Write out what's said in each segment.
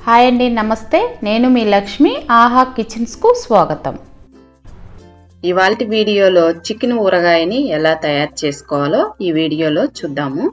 hi అండి నమస్తే నేను మీ లక్ష్మి ఆహా కిచెన్స్కు స్వాగతం ఇవాళ వీడియోలో చికెన్ ఊరగాయని ఎలా తయారు చేసుకోవాలో ఈ వీడియోలో చూద్దాము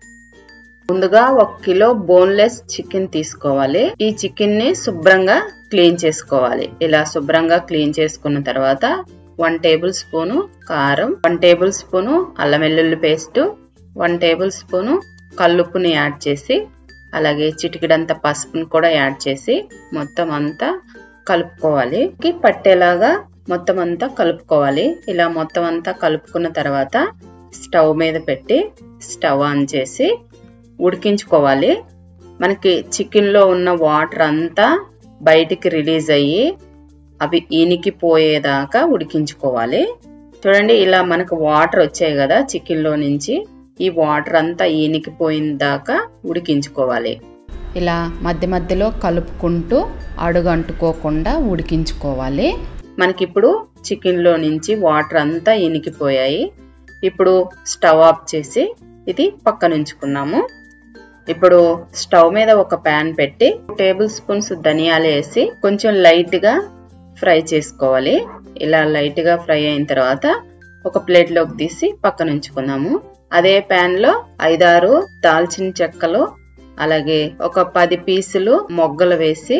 ముందుగా ఒక కిలో బోన్లెస్ చికెన్ తీసుకోవాలి ఈ చికెన్ ని శుభ్రంగా క్లీన్ చేసుకోవాలి ఇలా శుభ్రంగా క్లీన్ చేసుకున్న తర్వాత వన్ టేబుల్ స్పూను కారం వన్ టేబుల్ స్పూను అల్లం వెల్లుల్లి పేస్ట్ వన్ టేబుల్ స్పూను కల్లుప్పుని యాడ్ చేసి అలాగే చిటికిడంత పసుపుని కూడా యాడ్ చేసి మొత్తం అంతా కలుపుకోవాలి పట్టేలాగా మొత్తం అంతా కలుపుకోవాలి ఇలా మొత్తం అంతా కలుపుకున్న తర్వాత స్టవ్ మీద పెట్టి స్టవ్ ఆన్ చేసి ఉడికించుకోవాలి మనకి చికెన్లో ఉన్న వాటర్ అంతా బయటికి రిలీజ్ అయ్యి అవి ఈనికిపోయేదాకా ఉడికించుకోవాలి చూడండి ఇలా మనకు వాటర్ వచ్చాయి కదా చికెన్లో నుంచి ఈ వాటర్ అంతా ఈనికిపోయిన దాకా ఉడికించుకోవాలి ఇలా మధ్య మధ్యలో కలుపుకుంటూ అడుగు అంటుకోకుండా ఉడికించుకోవాలి మనకిప్పుడు చికెన్లో నుంచి వాటర్ అంతా ఇనికిపోయాయి ఇప్పుడు స్టవ్ ఆఫ్ చేసి ఇది పక్కన ఉంచుకున్నాము ఇప్పుడు స్టవ్ మీద ఒక ప్యాన్ పెట్టి టేబుల్ స్పూన్స్ ధనియాలు వేసి కొంచెం లైట్ గా ఫ్రై చేసుకోవాలి ఇలా లైట్ గా ఫ్రై అయిన తర్వాత ఒక ప్లేట్ లోకి తీసి పక్కన ఉంచుకున్నాము అదే ప్యాన్ లో ఐదారు దాల్చిన చెక్కలు అలాగే ఒక పది పీసులు మొగ్గలు వేసి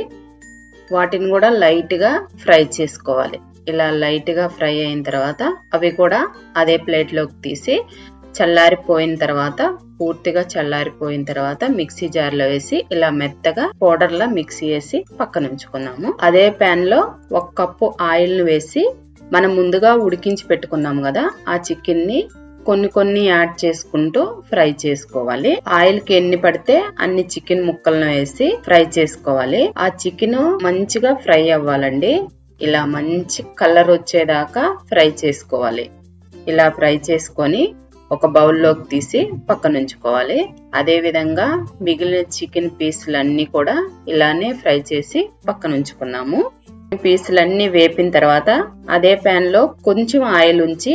వాటిని కూడా లైట్ గా ఫ్రై చేసుకోవాలి ఇలా లైట్ గా ఫ్రై అయిన తర్వాత అవి కూడా అదే ప్లేట్ లోకి తీసి చల్లారిపోయిన తర్వాత పూర్తిగా చల్లారిపోయిన తర్వాత మిక్సీ జార్ లో వేసి ఇలా మెత్తగా పౌడర్ లా మిక్సీ వేసి పక్కన ఉంచుకున్నాము అదే ప్యాన్ లో ఒక కప్పు ఆయిల్ ను వేసి మనం ముందుగా ఉడికించి పెట్టుకున్నాం కదా ఆ చికెన్ ని కొన్ని కొన్ని యాడ్ చేసుకుంటూ ఫ్రై చేసుకోవాలి ఆయిల్ కి ఎన్ని పడితే అన్ని చికెన్ ముక్కలను వేసి ఫ్రై చేసుకోవాలి ఆ చికెన్ మంచిగా ఫ్రై అవ్వాలండి ఇలా మంచి కలర్ వచ్చేదాకా ఫ్రై చేసుకోవాలి ఇలా ఫ్రై చేసుకొని ఒక బౌల్లోకి తీసి పక్కన ఉంచుకోవాలి అదే విధంగా మిగిలిన చికెన్ పీసులన్నీ కూడా ఇలానే ఫ్రై చేసి పక్కన ఉంచుకున్నాము పీసులన్నీ వేపిన తర్వాత అదే ప్యాన్ లో కొంచెం ఆయిల్ ఉంచి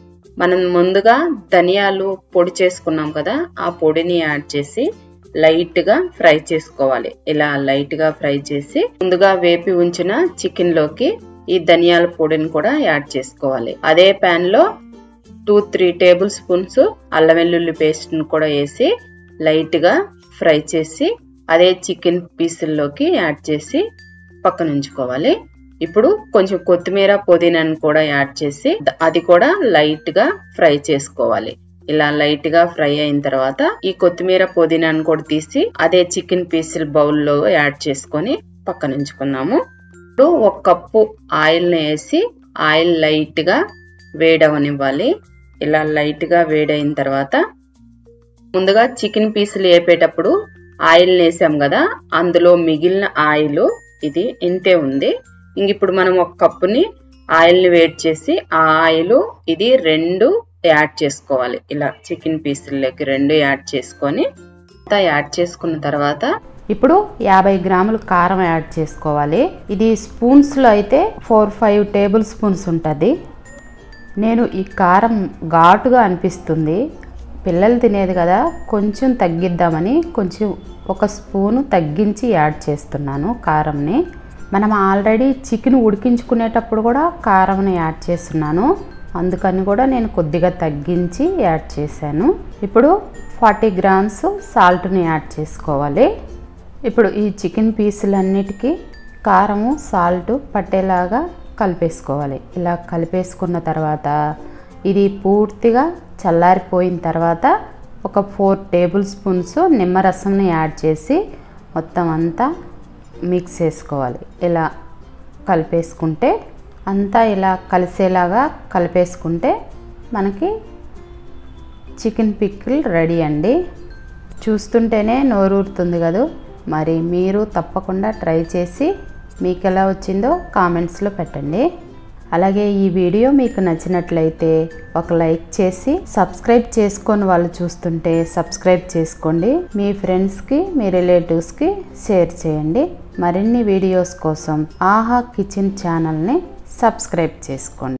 మనం ముందుగా ధనియాలు పొడి చేసుకున్నాం కదా ఆ పొడిని యాడ్ చేసి లైట్ గా ఫ్రై చేసుకోవాలి ఇలా లైట్ గా ఫ్రై చేసి ముందుగా వేపి ఉంచిన చికెన్ లోకి ఈ ధనియాల పొడిని కూడా యాడ్ చేసుకోవాలి అదే ప్యాన్ లో టూ త్రీ టేబుల్ స్పూన్స్ అల్లం వెల్లుల్లి పేస్ట్ ని కూడా వేసి లైట్ గా ఫ్రై చేసి అదే చికెన్ పీసుల్లోకి యాడ్ చేసి పక్కన ఉంచుకోవాలి ఇప్పుడు కొంచెం కొత్తిమీర పుదీనాను కూడా యాడ్ చేసి అది కూడా లైట్ గా ఫ్రై చేసుకోవాలి ఇలా లైట్ గా ఫ్రై అయిన తర్వాత ఈ కొత్తిమీర పుదీనాను కూడా తీసి అదే చికెన్ పీసుల బౌల్లో యాడ్ చేసుకొని పక్కన ఉంచుకున్నాము ఇప్పుడు ఒక కప్పు ఆయిల్ ని వేసి ఆయిల్ లైట్ గా వేడవనివ్వాలి ఇలా లైట్ గా వేడైన తర్వాత ముందుగా చికెన్ పీసులు వేపేటప్పుడు ఆయిల్ వేసాం కదా అందులో మిగిలిన ఆయిల్ ఇది ఇంతే ఉంది ఇంక ఇప్పుడు మనం ఒక కప్పుని ఆయిల్ ని వేడి చేసి ఆ ఆయిల్ ఇది రెండు యాడ్ చేసుకోవాలి ఇలా చికెన్ పీసుల్లోకి రెండు యాడ్ చేసుకొని యాడ్ చేసుకున్న తర్వాత ఇప్పుడు యాభై గ్రాములు కారం యాడ్ చేసుకోవాలి ఇది స్పూన్స్లో అయితే ఫోర్ ఫైవ్ టేబుల్ స్పూన్స్ ఉంటుంది నేను ఈ కారం ఘాటుగా అనిపిస్తుంది పిల్లలు తినేది కదా కొంచెం తగ్గిద్దామని కొంచెం ఒక స్పూను తగ్గించి యాడ్ చేస్తున్నాను కారంని మనం ఆల్రెడీ చికెన్ ఉడికించుకునేటప్పుడు కూడా కారంని యాడ్ చేస్తున్నాను అందుకని కూడా నేను కొద్దిగా తగ్గించి యాడ్ చేశాను ఇప్పుడు ఫార్టీ గ్రామ్స్ సాల్ట్ని యాడ్ చేసుకోవాలి ఇప్పుడు ఈ చికెన్ పీసులన్నిటికీ కారము సాల్ట్ పట్టేలాగా కలిపేసుకోవాలి ఇలా కలిపేసుకున్న తర్వాత ఇది పూర్తిగా చల్లారిపోయిన తర్వాత ఒక ఫోర్ టేబుల్ స్పూన్స్ నిమ్మరసంని యాడ్ చేసి మొత్తం అంతా మిక్స్ చేసుకోవాలి ఇలా కలిపేసుకుంటే అంతా ఇలా కలిసేలాగా కలిపేసుకుంటే మనకి చికెన్ పిక్కిల్ రెడీ అండి చూస్తుంటేనే నోరూరుతుంది కదా మరి మీరు తప్పకుండా ట్రై చేసి మీకు ఎలా వచ్చిందో కామెంట్స్లో పెట్టండి అలాగే ఈ వీడియో మీకు నచ్చినట్లయితే ఒక లైక్ చేసి సబ్స్క్రైబ్ చేసుకొని వాళ్ళు చూస్తుంటే సబ్స్క్రైబ్ చేసుకోండి మీ ఫ్రెండ్స్కి మీ రిలేటివ్స్కి షేర్ చేయండి మరిన్ని వీడియోస్ కోసం ఆహా కిచెన్ ఛానల్ని సబ్స్క్రైబ్ చేసుకోండి